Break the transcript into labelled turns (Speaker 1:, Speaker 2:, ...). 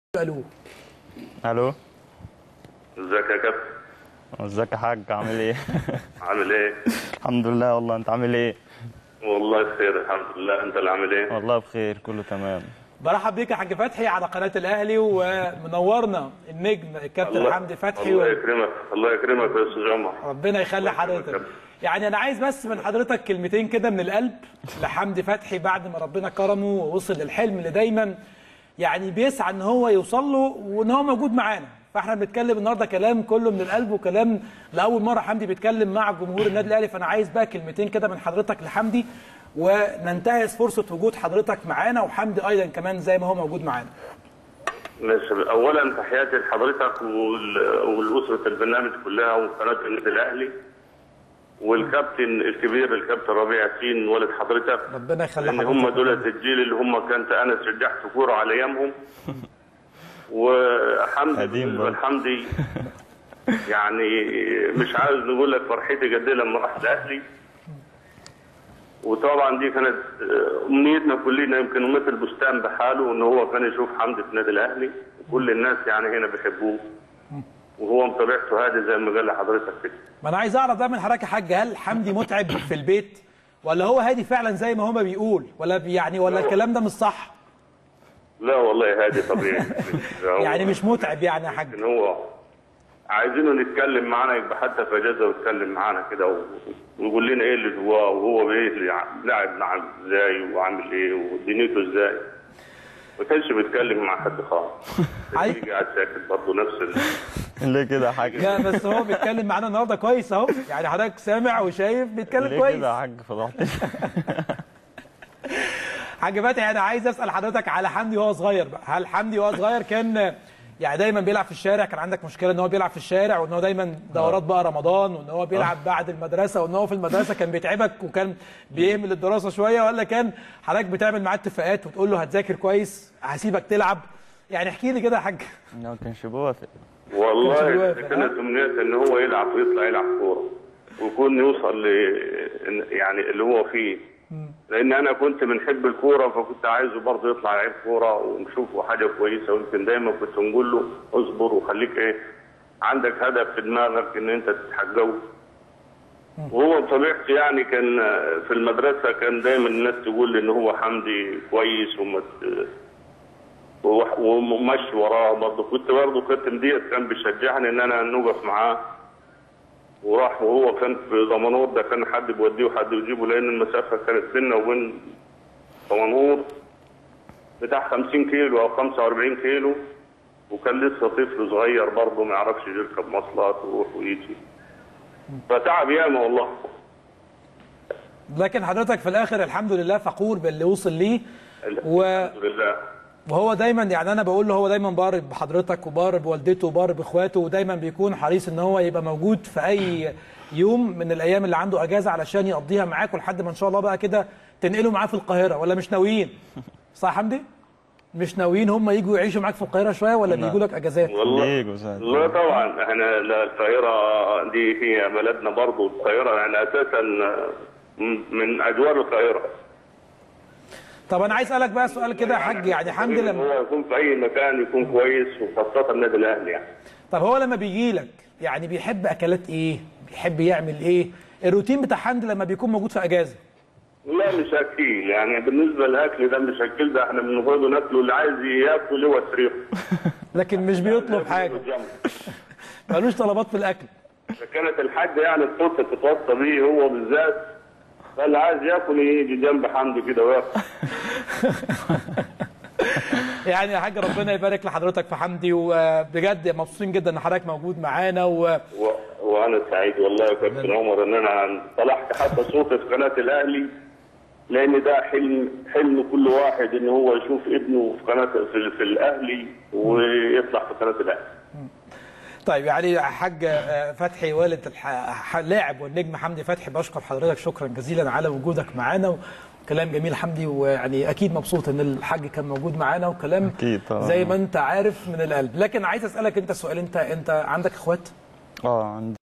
Speaker 1: الو
Speaker 2: الو
Speaker 3: ازيك يا كابتن
Speaker 2: ازيك يا حاج عامل ايه
Speaker 3: عامل ايه
Speaker 2: الحمد لله والله انت عامل ايه
Speaker 3: والله بخير الحمد لله انت اللي عامل ايه
Speaker 2: والله بخير كله تمام
Speaker 1: برحب بيك يا حاج فتحي على قناه الاهلي ومنورنا النجم الكابتن
Speaker 3: الله-
Speaker 1: حمدي فتحي
Speaker 3: الله
Speaker 1: و...
Speaker 3: يكرمك الله يكرمك يا استاذ عمر
Speaker 1: ربنا يخلي
Speaker 3: الله يكرمك
Speaker 1: حضرتك
Speaker 3: يا
Speaker 1: يعني انا عايز بس من حضرتك كلمتين كده من القلب لحمدي فتحي بعد ما ربنا كرمه ووصل للحلم اللي دايما يعني بيسعى ان هو يوصل له وان هو موجود معانا فاحنا بنتكلم النهارده كلام كله من القلب وكلام لاول مره حمدي بيتكلم مع جمهور النادي الاهلي فانا عايز بقى كلمتين كده من حضرتك لحمدي وننتهز فرصه وجود حضرتك معانا وحمدي ايضا كمان زي ما هو موجود معانا
Speaker 3: ماشي اولا تحياتي لحضرتك وال- والاسره البرنامج كلها وقناه النادي الاهلي والكابتن الكبير الكابتن ربيع ياسين ولد حضرتك
Speaker 1: ربنا يخلي
Speaker 3: لان
Speaker 1: حضرتك
Speaker 3: هم دول الجيل اللي هم كنت انا شجعت كوره على ايامهم وحمدي
Speaker 2: قديم
Speaker 3: بالنسبه
Speaker 2: برضه.
Speaker 3: لحمدي يعني مش عاوز نقول لك فرحتي قد ايه لما راح الاهلي وطبعا دي كانت آه، امنيتنا كلنا يمكن مثل بستان بحاله ان هو كان يشوف حمدي في النادي الاهلي وكل الناس يعني هنا بيحبوه وهو متابعته هادي زي ما قال لحضرتك كده
Speaker 1: ما انا عايز اعرف ده من حضرتك يا حاج هل حمدي متعب في البيت ولا هو هادي فعلا زي ما هما بيقول ولا بي- يعني ولا الكلام ده مش صح
Speaker 3: لا والله هادي طبيعي هو-
Speaker 1: يعني مش متعب يعني يا حاج
Speaker 3: ان هو عايزينه نتكلم معانا يبقى حتى في اجازه ويتكلم معانا كده و- ويقول لنا ايه اللي جواه وهو بيلعب لاعب ازاي وعامل ايه ودنيته ازاي ما كانش بيتكلم مع حد خالص
Speaker 1: عاي-
Speaker 3: يجي قاعد ساكت برضه نفس ال...
Speaker 2: ليه كده يا حاج
Speaker 1: لا بس هو بيتكلم معانا النهارده كويس اهو يعني حضرتك سامع وشايف بيتكلم
Speaker 2: ليه
Speaker 1: كويس
Speaker 2: كده يا حاج فضحتني
Speaker 1: حاج فتحي انا عايز اسال حضرتك على حمدي وهو صغير بقى هل حمدي وهو صغير كان يعني دايما بيلعب في الشارع كان عندك مشكله ان هو بيلعب في الشارع وان هو دايما دورات بقى رمضان وان هو بيلعب بعد المدرسه وان هو في المدرسه كان بيتعبك وكان بيهمل الدراسه شويه ولا كان حضرتك بتعمل معاه اتفاقات وتقول له هتذاكر كويس هسيبك تلعب يعني احكي لي كده يا حاج
Speaker 2: ما كانش بوافق
Speaker 1: كانش
Speaker 3: والله
Speaker 1: بيوافق،
Speaker 3: كانت امنيته ان هو يلعب ويطلع يلعب كوره ويكون يوصل ل يعني اللي هو فيه لان انا كنت بنحب الكوره فكنت عايزه برضه يطلع لعيب كوره ونشوفه حاجه كويسه ويمكن دايما كنت نقول له اصبر وخليك ايه عندك هدف في دماغك ان انت تتحققه وهو بطبيعته يعني كان في المدرسه كان دايما الناس تقول ان هو حمدي كويس وما ت- وح- ومشي وراه برضه كنت برضه كابتن ديت كان بيشجعني ان انا نوقف معاه وراح وهو كان في دمنهور ده كان حد بيوديه وحد يجيبه لان المسافه كانت بيننا وبين دمنهور بتاع 50 كيلو او 45 كيلو وكان لسه طفل صغير برضه ما يعرفش يركب مواصلات ويروح ويجي فتعب ياما والله
Speaker 1: لكن حضرتك في الاخر الحمد لله فخور باللي وصل ليه و...
Speaker 3: الحمد لله
Speaker 1: وهو دايما يعني انا بقول له هو دايما بار بحضرتك وبار بوالدته وبار باخواته ودايما بيكون حريص ان هو يبقى موجود في اي يوم من الايام اللي عنده اجازه علشان يقضيها معاك لحد ما ان شاء الله بقى كده تنقله معاه في القاهره ولا مش ناويين صح يا حمدي مش ناويين هم يجوا يعيشوا معاك في القاهره شويه ولا
Speaker 2: لا.
Speaker 1: بيجوا لك اجازات
Speaker 3: والله
Speaker 2: ليه جوزات؟
Speaker 3: لا طبعا احنا لا القاهره دي هي بلدنا برضه القاهره يعني اساسا من اجوار القاهره
Speaker 1: طب انا عايز اسالك بقى سؤال كده يا حاج يعني حمدي لما
Speaker 3: هو يكون في اي مكان يكون كويس وخاصه النادي الاهلي يعني
Speaker 1: طب هو لما بيجي لك يعني بيحب اكلات ايه بيحب يعمل ايه الروتين بتاع حمدي لما بيكون موجود في اجازه
Speaker 3: لا مش اكيل يعني بالنسبه للاكل ده مش اكيل ده احنا بنقعد ناكله اللي عايز ياكل هو سرير
Speaker 1: لكن مش بيطلب حاجه ملوش طلبات في الاكل
Speaker 3: كانت الحاجه يعني الصوت تتوصى بيه هو بالذات فاللي عايز ياكل يجي جنب حمدي كده وياكل
Speaker 1: يعني يا حاج ربنا يبارك لحضرتك في حمدي وبجد مبسوطين جدا ان حضرتك موجود معانا و...
Speaker 3: و... وانا سعيد والله يا كابتن عمر ان انا طلعت حتى صوتي في قناه الاهلي لان ده حلم حلم كل واحد ان هو يشوف ابنه في قناه في, في الاهلي ويطلع في قناه الاهلي
Speaker 1: طيب يعني يا حاج آه، فتحي والد الح- اللاعب والنجم حمدي فتحي بشكر حضرتك شكرا جزيلا على وجودك معانا وكلام جميل حمدي ويعني اكيد مبسوط ان الحاج كان موجود معانا وكلام
Speaker 2: أكيد طبعا.
Speaker 1: زي ما انت عارف من القلب لكن عايز اسالك انت سؤال انت انت عندك اخوات
Speaker 2: اه عندي